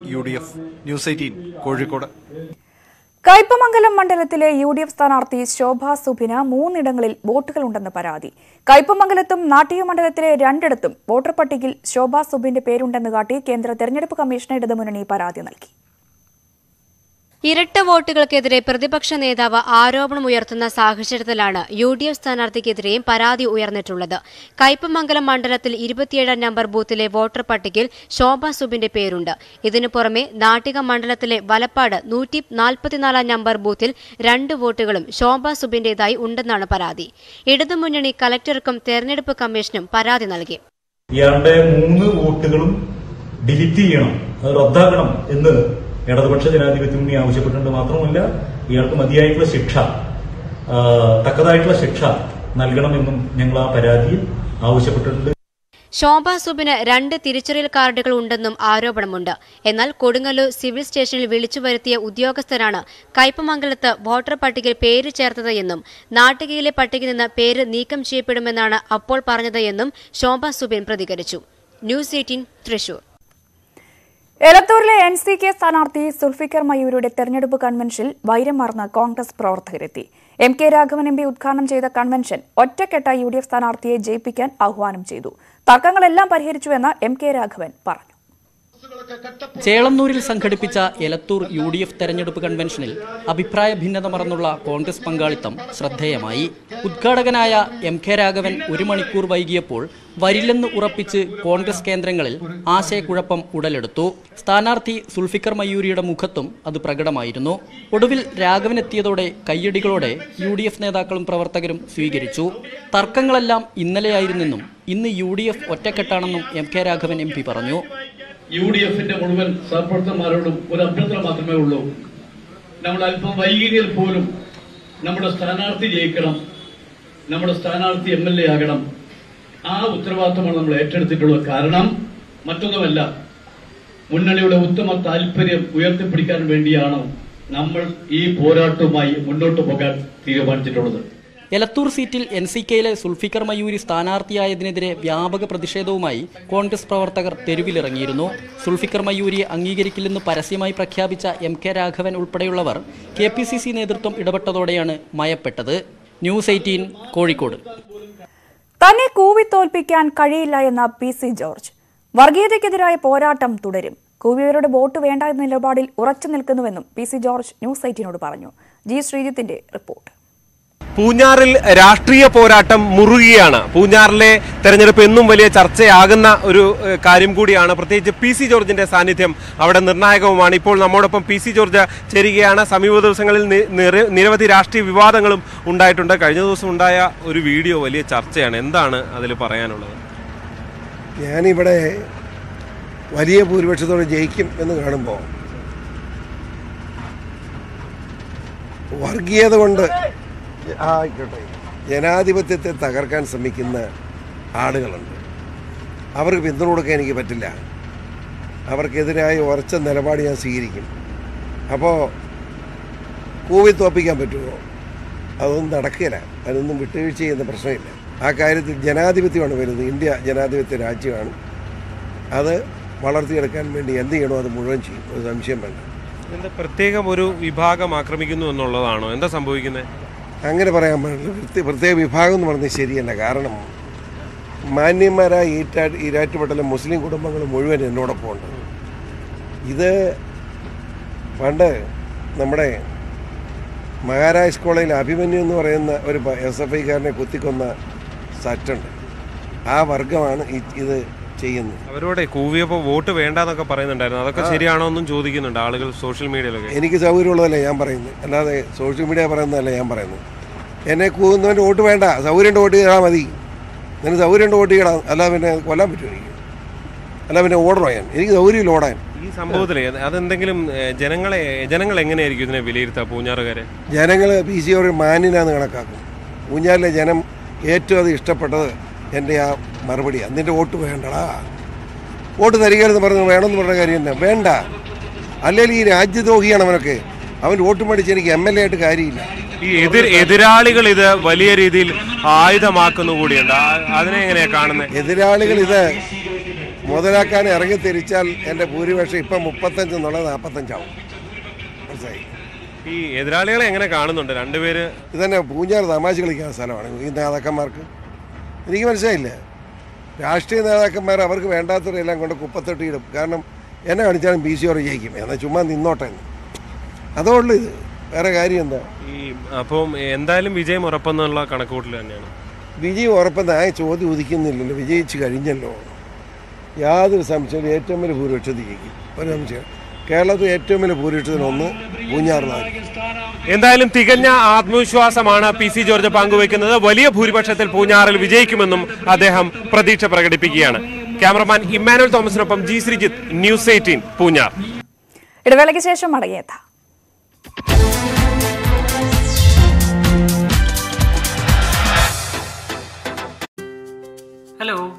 U D F news eighteen Kozhikode Kaipamangalam മണ്ഡലത്തിലെ U D F സ്ഥാനാർത്ഥി ശോഭ സുബിന് മൂന്നിടങ്ങളിൽ വോട്ടുകളുണ്ടെന്ന് പരാതി കയ്പമംഗലത്തും നാട്ടിക മണ്ഡലത്തിലെ രണ്ടിടത്തും വോട്ടർ പട്ടികയിൽ ശോഭ സുബിന്റെ പേരുണ്ടെന്ന് കാട്ടി കേന്ദ്ര തെരഞ്ഞെടുപ്പ് കമ്മീഷന് ഇടതുമുന്നണി പരാതി നൽകി ഇരട്ട വോട്ടുകൾക്കെതിരെ പ്രതിപക്ഷ നേതാവ് ആരോപണമുയർത്തുന്ന സാഹചര്യത്തിലാണ് യു ഡി എഫ് സ്ഥാനാർത്ഥിക്കെതിരെയും പരാതി ഉയർന്നിട്ടുള്ളത് കയ്പമംഗലം മണ്ഡലത്തിൽ ഇരുപത്തിയേഴാം നമ്പർ ബൂത്തിലെ വോട്ടർ പട്ടികയിൽ ശോഭ സുബിന്റെ പേരുണ്ട് ഇതിനു പുറമെ നാട്ടിക മണ്ഡലത്തിലെ വലപ്പാട് നൂറ്റി നാൽപ്പത്തിനാലാം നമ്പർ ബൂത്തിൽ രണ്ട് വോട്ടുകളും ശോഭ സുബിന്റേതായി ഉണ്ടെന്നാണ് പരാതി ഇടതുമുന്നണി കലക്ടർക്കും തെരഞ്ഞെടുപ്പ് കമ്മീഷനും പരാതി നൽകി ഇയാളുടെ മൂന്ന് വോട്ടുകളും ഡിലീറ്റ് ചെയ്യണം അത് റദ്ദാക്കണം എന്ന് ഇടതുപക്ഷ ജനാധിപത്യ മുന്നണി ആവശ്യപ്പെട്ടിട്ടുണ്ട് മാത്രമല്ല ഇയാൾക്ക് മതിയായിട്ടുള്ള ശിക്ഷ ആ, തക്കതായിട്ടുള്ള ശിക്ഷ നൽകണമെന്നും ഞങ്ങൾ ആ പരാതിയിൽ ആവശ്യപ്പെട്ടിട്ടുണ്ട് ശോഭ സുബിന് രണ്ട് തിരിച്ചറിയൽ കാർഡുകൾ ഉണ്ടെന്നും ആരോപണമുണ്ട് എന്നാൽ കൊടുങ്ങല്ലൂർ സിവിൽ സ്റ്റേഷനിൽ വിളിച്ചു വരുത്തിയ ഉദ്യോഗസ്ഥരാണ് കയ്പമംഗലത്ത് വോട്ടർ പട്ടികയിൽ പേര് ചേർത്തത് എന്നും നാട്ടികയിലെ പട്ടികയിൽ നിന്ന് പേര് നീക്കം ചെയ്യപ്പെടുമെന്നാണ് അപ്പോൾ പറഞ്ഞത് എന്നും ശോഭ സുബിൻ പ്രതികരിച്ചു ന്യൂസ് എയ്റ്റീൻ തൃശൂർ എലത്തൂരിലെ എൻ സി കെ സ്ഥാനാർത്ഥി സുൽഫിക്കർ മയൂരിയുടെ തെരഞ്ഞെടുപ്പ് കൺവെൻഷനിൽ വൈരമാർന്ന കോൺഗ്രസ് പ്രവർത്തകരെത്തി M K Raghavan M P ഉദ്ഘാടനം ചെയ്ത കൺവെൻഷൻ ഒറ്റക്കെട്ട യു ഡി എഫ് സ്ഥാനാർത്ഥിയെ ജയിപ്പിക്കാൻ ആഹ്വാനം ചെയ്തു തർക്കങ്ങളെല്ലാം പരിഹരിച്ചുവെന്ന് എം കെ രാഘവൻ പറഞ്ഞു ചേളന്നൂരിൽ സംഘടിപ്പിച്ച എലത്തൂർ യു ഡി എഫ് തെരഞ്ഞെടുപ്പ് കൺവെൻഷനിൽ അഭിപ്രായ ഭിന്നത മറന്നുള്ള കോൺഗ്രസ് പങ്കാളിത്തം ശ്രദ്ധേയമായി ഉദ്ഘാടകനായ എം കെ രാഘവൻ ഒരു മണിക്കൂർ വൈകിയപ്പോൾ വരില്ലെന്ന് ഉറപ്പിച്ച് കോൺഗ്രസ് കേന്ദ്രങ്ങളിൽ ആശയക്കുഴപ്പം ഉടലെടുത്തു സ്ഥാനാർത്ഥി സുൽഫിക്കർ മയൂരിയുടെ മുഖത്തും അത് പ്രകടമായിരുന്നു ഒടുവിൽ രാഘവൻ എത്തിയതോടെ കയ്യടികളോടെ യു ഡി എഫ് നേതാക്കളും പ്രവർത്തകരും സ്വീകരിച്ചു തർക്കങ്ങളെല്ലാം ഇന്നലെയായിരുന്നെന്നും ഇന്ന് യു ഡി എഫ് ഒറ്റക്കെട്ടാണെന്നും M K Raghavan M P പറഞ്ഞു യു ഡി എഫിന്റെ മുഴുവൻ സഹപ്രവർത്തകന്മാരോടും ഒരു അഭ്യർത്ഥന മാത്രമേ ഉള്ളൂ നമ്മൾ അല്പം വൈകിയെങ്കിൽ പോലും നമ്മുടെ സ്ഥാനാർത്ഥി ജയിക്കണം നമ്മുടെ സ്ഥാനാർത്ഥി എം എൽ എ ആകണം ആ ഉത്തരവാദിത്തമാണ് നമ്മൾ ഏറ്റെടുത്തിട്ടുള്ളത് കാരണം മറ്റൊന്നുമല്ല മുന്നണിയുടെ ഉത്തമ താല്പര്യം ഉയർത്തിപ്പിടിക്കാൻ വേണ്ടിയാണ് നമ്മൾ ഈ പോരാട്ടവുമായി മുന്നോട്ട് പോകാൻ തീരുമാനിച്ചിട്ടുള്ളത് എലത്തൂർ സീറ്റിൽ എൻ സി കെയിലെ സുൽഫിക്കർ മയൂരി സ്ഥാനാർത്ഥിയായതിനെതിരെ വ്യാപക പ്രതിഷേധവുമായി കോൺഗ്രസ് പ്രവർത്തകർ തെരുവിലിറങ്ങിയിരുന്നു സുൽഫിക്കർ മയൂരിയെ അംഗീകരിക്കില്ലെന്ന് പരസ്യമായി പ്രഖ്യാപിച്ച എം കെ രാഘവൻ ഉൾപ്പെടെയുള്ളവർ കെ പി സി സി നേതൃത്വം ഇടപെട്ടതോടെയാണ് മയപ്പെട്ടത് ന്യൂസ് എയ്റ്റീൻ കോഴിക്കോട് തന്നെ കൂവി തോൽപ്പിക്കാൻ കഴിയില്ല എന്ന പി സി ജോർജ് വർഗീയതയ്ക്കെതിരായ പോരാട്ടം തുടരും കൂവിയവരുടെ വോട്ട് വേണ്ട എന്ന നിലപാടിൽ ഉറച്ചു നിൽക്കുന്നുവെന്നും പി സി ജോർജ് ന്യൂസ് എയ്റ്റീനോട് പറഞ്ഞു ജി ശ്രീജിത്തിന്റെ റിപ്പോർട്ട് പൂഞ്ഞാറിൽ രാഷ്ട്രീയ പോരാട്ടം മുറുകയാണ് പൂഞ്ഞാറിലെ തെരഞ്ഞെടുപ്പ് എന്നും വലിയ ചർച്ചയാകുന്ന ഒരു ഏഹ്, കാര്യം കൂടിയാണ് പ്രത്യേകിച്ച് പി സി ജോർജിന്റെ സാന്നിധ്യം അവിടെ നിർണായകവുമാണ് ഇപ്പോൾ നമ്മോടൊപ്പം പി സി ജോർജ് ചേരുകയാണ് സമീപ ദിവസങ്ങളിൽ നി- നിര- നിരവധി രാഷ്ട്രീയ വിവാദങ്ങളും ഉണ്ടായിട്ടുണ്ട് കഴിഞ്ഞ ദിവസം ഉണ്ടായ ഒരു വീഡിയോ വലിയ ചർച്ചയാണ് എന്താണ് അതിൽ പറയാനുള്ളത് ഞാനിവിടെ വലിയ ഭൂരിപക്ഷത്തോടെ ജയിക്കും എന്ന് കാണുമ്പോൾ വർഗീയത കൊണ്ട് ആ, ആയിക്കോട്ടെ ജനാധിപത്യത്തെ തകർക്കാൻ ശ്രമിക്കുന്ന ആളുകളുണ്ട് അവർക്ക് പിന്തുണ കൊടുക്കാൻ എനിക്ക് പറ്റില്ല അവർക്കെതിരായ ഉറച്ച നിലപാട് ഞാൻ സ്വീകരിക്കും അപ്പോൾ കൂവി തോപ്പിക്കാൻ പറ്റുമോ അതൊന്നും നടക്കില്ല അതിനൊന്നും വിട്ടുവീഴ്ച ചെയ്യുന്ന പ്രശ്നമില്ല ആ കാര്യത്തിൽ ജനാധിപത്യമാണ് വരുന്നത് ഇന്ത്യ ജനാധിപത്യ രാജ്യമാണ് അത് വളർത്തിയെടുക്കാൻ വേണ്ടി എന്ത് ചെയ്യണോ അത് മുഴുവൻ ചെയ്യും ഒരു സംശയം വേണ്ട എന്താ പ്രത്യേകം ഒരു വിഭാഗം ആക്രമിക്കുന്നു എന്നുള്ളതാണോ എന്താ സംഭവിക്കുന്നത് അങ്ങനെ പറയാൻ പാടില്ല പ്രത്യേക പ്രത്യേക വിഭാഗം എന്ന് പറഞ്ഞത് ശരിയല്ല കാരണം മാന്യന്മാരായ ഈറ്റാ ഈരാറ്റുപെട്ടലെ മുസ്ലിം കുടുംബങ്ങൾ മുഴുവൻ എന്നോടൊപ്പം ഉണ്ട് ഇത് പണ്ട് നമ്മുടെ മഹാരാജ് കോളേജിൽ അഭിമന്യു എന്ന് പറയുന്ന ഒരു എസ് എഫ് ഐക്കാരനെ കുത്തിക്കൊന്ന സറ്റുണ്ട് ആ വർഗമാണ് ഈ ഇത് ചെയ്യുന്നത് അവരോടെ കൂവിയപ്പോൾ വോട്ട് വേണ്ടെന്നൊക്കെ പറയുന്നുണ്ടായിരുന്നു അതൊക്കെ ശരിയാണോ എന്നും ചോദിക്കുന്നുണ്ട് ആളുകൾ സോഷ്യൽ മീഡിയയിലൊക്കെ എനിക്ക് സൗകര്യമുള്ളതല്ലേ ഞാൻ പറയുന്നത് അല്ലാതെ സോഷ്യൽ മീഡിയ പറയുന്നതല്ല ഞാൻ പറയുന്നത് എന്നെ കൂകുന്നവൻ്റെ വോട്ട് വേണ്ട സൗകര്യമുണ്ട് വോട്ട് ചെയ്താൽ മതി നിനക്ക് സൗകര്യമുണ്ട് വോട്ട് ചെയ്യണം അല്ലാതെ പിന്നെ കൊല്ലാൻ പറ്റുമോ എനിക്ക് അല്ല പിന്നെ ഓടണോ ഞാൻ എനിക്ക് സൗകര്യമില്ല ഓടാൻ ഈ സംഭവത്തില് അതെന്തെങ്കിലും ഏഹ്, ജനങ്ങളെ ജനങ്ങൾ എങ്ങനെയായിരിക്കും ഇതിനെ വിലയിരുത്തുക പൂഞ്ഞാറുകാരെ ജനങ്ങൾ പി സി ഒരു മാന്യനാന്ന് കണക്കാക്കും ഊഞ്ഞാലിലെ ജനം ഏറ്റവും അത് ഇഷ്ടപ്പെട്ടത് എൻ്റെ ആ മറുപടിയാണ് നിൻ്റെ വോട്ട് വേണ്ടടാ വോട്ട് തരികയെന്ന് പറഞ്ഞു വേണമെന്ന് പറഞ്ഞ കാര്യം തന്നെ വേണ്ട അല്ലെങ്കിൽ ഈ രാജ്യദ്രോഹിയാണ് അവനൊക്കെ അവൻ വോട്ട് മേടിച്ച് എനിക്ക് എം എൽ എ ആയിട്ട് കാര്യമില്ല ഈ എതിർ എതിരാളികൾ ഇത് വലിയ രീതിയിൽ ആയുധമാക്കുന്നു കൂടിയുണ്ട് ആ- അതിനെ എങ്ങനെയാ കാണുന്നത് എതിരാളികൾ ഇത് മുതലാക്കാൻ ഇറങ്ങി തിരിച്ചാൽ എൻ്റെ ഭൂരിപക്ഷം ഇപ്പം മുപ്പത്തഞ്ച് എന്നുള്ളത് നാൽപ്പത്തഞ്ചാവും മനസ്സിലായി ഈ എതിരാളികളെ എങ്ങനെ കാണുന്നുണ്ട് രണ്ടുപേര് ഇതന്നെ പൂഞ്ഞാർ തമാശ കളിക്കുന്ന സ്ഥലമാണ് ഈ നേതാക്കന്മാർക്ക് എനിക്ക് മനസ്സിലായില്ല രാഷ്ട്രീയ നേതാക്കന്മാർ അവർക്ക് വേണ്ടാത്തവരെല്ലാം കൊണ്ട് കുപ്പത്തൊട്ടിയിടും കാരണം എന്നെ കാണിച്ചാലും ബി സി ഓർ ജയിക്കും എന്നാൽ ചുമ്മാ നിന്നോട്ടെ എന്ന്. അതേ ഉള്ളൂ ഇത് വേറെ കാര്യം എന്താ ഈ അപ്പം എന്തായാലും വിജയം ഉറപ്പെന്നുള്ള കണക്കുകൂട്ടൽ തന്നെയാണ് വിജയം ഉറപ്പെന്ന് ആ ചോദ്യം ഉദിക്കുന്നില്ലല്ലോ വിജയിച്ച് കഴിഞ്ഞല്ലോ യാതൊരു സംശയവും ഏറ്റവും വലിയ ഭൂരിപക്ഷത്തിൽ ജയിക്കും ഒരു സംശയം കേരളത്തിൽ ഏറ്റവും വലിയ ഭൂരിപക്ഷത്തിന് ഒന്ന് പൂഞ്ഞാറിലാണ് എന്തായാലും തികഞ്ഞ ആത്മവിശ്വാസമാണ് പി സി ജോർജ് പങ്കുവയ്ക്കുന്നത് വലിയ ഭൂരിപക്ഷത്തിൽ പൂഞ്ഞാറിൽ വിജയിക്കുമെന്നും അദ്ദേഹം പ്രതീക്ഷ പ്രകടിപ്പിക്കുകയാണ് ക്യാമറമാൻ ഇമ്മാനുവൽ തോമസിനൊപ്പം G Sreejith news eighteen Poonjar ഇടവേളയ്ക്ക് ശേഷം മടങ്ങിയെത്താം ഹലോ